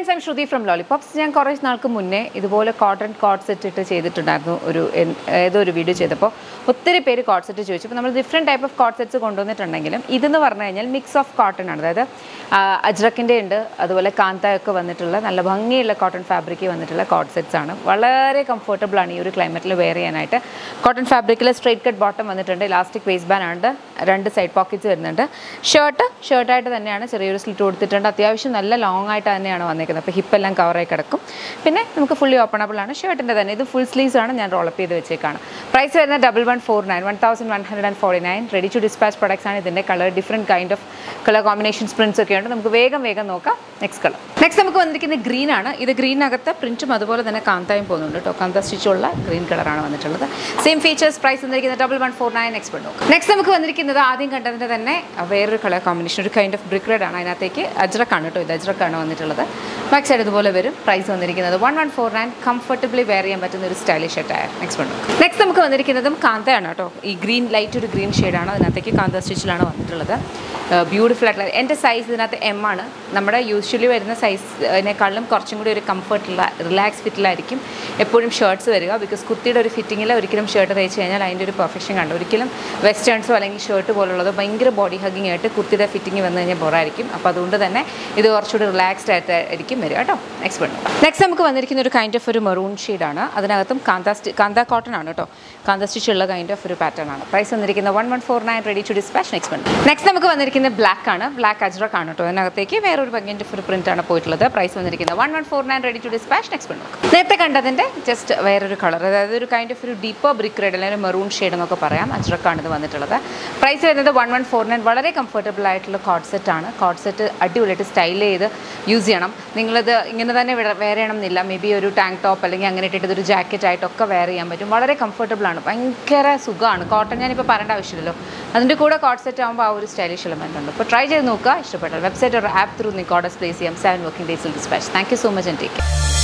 friends I'm Shruti from Lollipops ഞാൻ കുറേ നാൾക്ക് മുന്നേ ഇതുപോലെ കോട്ടൺ കോട്ട് സെറ്റ് ഇട്ട് ചെയ്തിട്ടുണ്ടായിരുന്നു ഒരു എൻ- ഏതോ ഒരു വീഡിയോ ചെയ്തപ്പോൾ ഒത്തിരി പേര് കോട്ട് സെറ്റ് ചോദിച്ചു അപ്പോൾ നമ്മൾ different type of coord sets കൊണ്ടുവന്നിട്ടുണ്ടെങ്കിലും ഇതെന്ന് പറഞ്ഞു കഴിഞ്ഞാൽ മിക്സ് ഓഫ് കോട്ടൺ ആണ് അതായത് അജ്രക്കിൻ്റെ ഉണ്ട് അതുപോലെ കാന്തായൊക്കെ വന്നിട്ടുള്ള നല്ല ഭംഗിയുള്ള കോട്ടൺ ഫാബ്രിക് വന്നിട്ടുള്ള കോട്ട് സെറ്റ്സ് ആണ് വളരെ കംഫർട്ടബിൾ ആണ് ഈ ഒരു ക്ലൈമറ്റിൽ വെയർ ചെയ്യാനായിട്ട് കോട്ടൺ ഫാബ്രിക്കിൽ സ്ട്രൈറ്റ് കട്ട് ബോട്ടം വന്നിട്ടുണ്ട് ഇലാസ്റ്റിക് വേസ്റ്റ് ബാൻ ആണ് രണ്ട് സൈഡ് പോക്കറ്റ്സ് വരുന്നുണ്ട് ഷർട്ട് ഷർട്ടായിട്ട് തന്നെയാണ് ചെറിയൊരു സ്ലിറ്റ് കൊടുത്തിട്ടുണ്ട് അത്യാവശ്യം നല്ല ലോങ് ആയിട്ട് തന്നെയാണ് വന്നിരിക്കുന്നത് അപ്പോൾ ഹിപ്പെല്ലാം കവറായി കിടക്കും പിന്നെ നമുക്ക് ഫുള്ളി ഓപ്പണബിൾ ആണ് ഷർട്ടിൻ്റെ തന്നെ ഇത് ഫുൾ സ്ലീവ്സ് ആണ് ഞാൻ റോളപ്പ് ചെയ്ത് വെച്ചേക്കാണ് പ്രൈസ് വരുന്നത് double one four nine one thousand one hundred and forty nine ready to dispatch products ആണ് ഇതിൻ്റെ colour different kind of colour combinations prints ഒക്കെ ഉണ്ട് നമുക്ക് വേഗം വേഗം നോക്കാം നെക്സ്റ്റ് കളർ നെക്സ്റ്റ് നമുക്ക് വന്നിരിക്കുന്നത് ഗ്രീൻ ആണ് ഇത് ഗ്രീനകത്ത് പ്രിൻറ്റും അതുപോലെ തന്നെ കാന്തായും പോകുന്നുണ്ട് കേട്ടോ കാന്ത സ്റ്റിച്ചുള്ള ഗ്രീൻ കളറാണ് വന്നിട്ടുള്ളത് സെയിം ഫീച്ചേഴ്സ് പ്രൈസ് വന്നിരിക്കുന്നത് ഡബിൾ വൺ ഫോർ നയൻ എക്സ്പെർട്ട് നോക്കാം നെക്സ്റ്റ് നമുക്ക് വന്നിരിക്കുന്നത് ആദ്യം കണ്ടതിൻ്റെ തന്നെ വേറൊരു കളർ കോമ്പിനേഷൻ ഒരു കൈൻഡ് ഓഫ് ബ്രിക്ക് റെഡ് ആണ് അതിനകത്തേക്ക് അജ്രക്കാണ് കേട്ടോ ഇത് അജ്രക്കാണ് വന്നിട്ടുള്ളത് ബാക്ക് സൈഡ് ഇതുപോലെ വരും പ്രൈസ് വന്നിരിക്കുന്നത് one one four nine comfortably wear ചെയ്യാൻ പറ്റുന്ന ഒരു സ്റ്റൈലിഷ് ഷർട്ടായ നെക്സ്റ്റ് നോക്കാം നെക്സ്റ്റ് നമുക്ക് വന്നിരിക്കുന്നതും കാന്തയാണ് കേട്ടോ ഈ ഗ്രീൻ ലൈറ്റ് ഒരു ഗ്രീൻ ഷെയ്ഡാണ് അതിനകത്തേക്ക് കാന്ത സ്റ്റിച്ചിലാണ് വന്നിട്ടുള്ളത് ബ്യൂട്ടിഫുൾ ആയിട്ടുള്ള എൻ്റെ സൈസ് ഇതിനകത്ത് എം ആണ് നമ്മുടെ യൂഷ്വലി വരുന്ന സൈസിനേക്കാളും കുറച്ചും കൂടി ഒരു കംഫർട്ടുള്ള റിലാക്സ് ഫിറ്റിലായിരിക്കും എപ്പോഴും ഷർട്ട്സ് വരിക ബിക്കോസ് കുത്തിയുടെ ഒരു ഫിറ്റിങ്ങിൽ ഒരിക്കലും ഷർട്ട് തയ്ച്ച് കഴിഞ്ഞാൽ അതിൻ്റെ ഒരു പെർഫെക്ഷൻ കണ്ടു ഒരിക്കലും വെസ്റ്റേൺസോ അല്ലെങ്കിൽ ഷർട്ട് പോലുള്ളത് ഭയങ്കര ബോഡി ഹഗ്ഗിങ് ആയിട്ട് കുത്തിയുടെ ഫിറ്റിംഗ് വന്നു കഴിഞ്ഞാൽ ബോറായിരിക്കും അപ്പോൾ അതുകൊണ്ട് തന്നെ ഇത് കുറച്ചുകൂടി റിലാക്സ്ഡ് ആയിട്ട് ആയിരിക്കും വരിക കേട്ടോ നെക്സ്റ്റ് വേണം നെക്സ്റ്റ് നമുക്ക് വന്നിരിക്കുന്ന ഒരു കൈൻഡ് ഓഫ് ഒരു മെറൂൺ ഷെയ്ഡാണ് അതിനകത്തും കാന്ത സ്റ്റി കാന്ത കോട്ടൺ ആണ് കേട്ടോ കാന്ത സ്റ്റിച്ച് ഉള്ള കൈൻഡ് ഓഫ് ഒരു പാറ്റേൺ ആണ് പ്രൈസ് വന്നിരിക്കുന്നത് one one four nine ready to dispatch next വേണം നെക്സ്റ്റ് നമുക്ക് വന്നിരിക്കുന്നത് ബ്ലാക്ക് ആണ് ബ്ലാക്ക് അജ്രക്ക് ആണ് കേട്ടോ അതിനകത്തേക്ക് വേറൊരു ഭംഗിൻ്റെ ഒരു പ്രിന്റ് ആണ് പോയിട്ടുള്ളത് പ്രൈസ് വന്നിരിക്കുന്നത് one one four nine ready to dispatch next വേണം നേരത്തെ കണ്ടതിൻ്റെ ജസ്റ്റ് വേറൊരു കളർ അതായത് ഒരു കൈൻഡ് ഓഫ് ഒരു ഡീപ്പർ ബ്രിക്ക് റെഡ് അല്ലെങ്കിൽ മെറൂൺ ഷെയ്ഡ് എന്നൊക്കെ പറയാം അജ്രക്കാണ് ഇത് വന്നിട്ടുള്ളത് പ്രൈസ് വരുന്നത് വൺ വൺ ഫോർ നയൻ വളരെ കംഫർട്ടബിൾ ആയിട്ടുള്ള കോഡ് സെറ്റ് ആണ് കോഡ് സെറ്റ് അടിപൊളിയായിട്ട് സ്റ്റൈൽ ചെയ്ത് യൂസ് ചെയ്യണം നിങ്ങളിത് ഇങ്ങനെ തന്നെ വെയർ ചെയ്യണം എന്നില്ല മേ ബി ഒരു ടാങ്ക് ടോപ്പ് അല്ലെങ്കിൽ അങ്ങനെ ഇട്ടിട്ട് ഒരു ജാക്കറ്റ് ആയിട്ടൊക്കെ വെയർ ചെയ്യാൻ പറ്റും വളരെ കംഫർട്ടബിൾ ആണ് ഭയങ്കര സുഖമാണ് കോട്ടൺ ഞാനിപ്പോൾ പറയേണ്ട ആവശ്യമില്ലല്ലോ അതിൻ്റെ കൂടെ കോഡ് സെറ്റ് ആകുമ്പോൾ ആ ഒരു സ്റ്റൈലിഷ് എലമെൻ്റ് ഉണ്ട് അപ്പോൾ ട്രൈ ചെയ്ത് നോക്കുക ഇഷ്ടപ്പെട്ടാൽ വെബ്സൈറ്റ് ഒരു ആപ്പ് ത്രൂ നിങ്ങൾക്ക് ഓർഡേഴ്സ് പ്ലേസ് ചെയ്യാം സെവൻ വർക്കിംഗ് ഡേയ്സിൽ dispatch thank you so much and take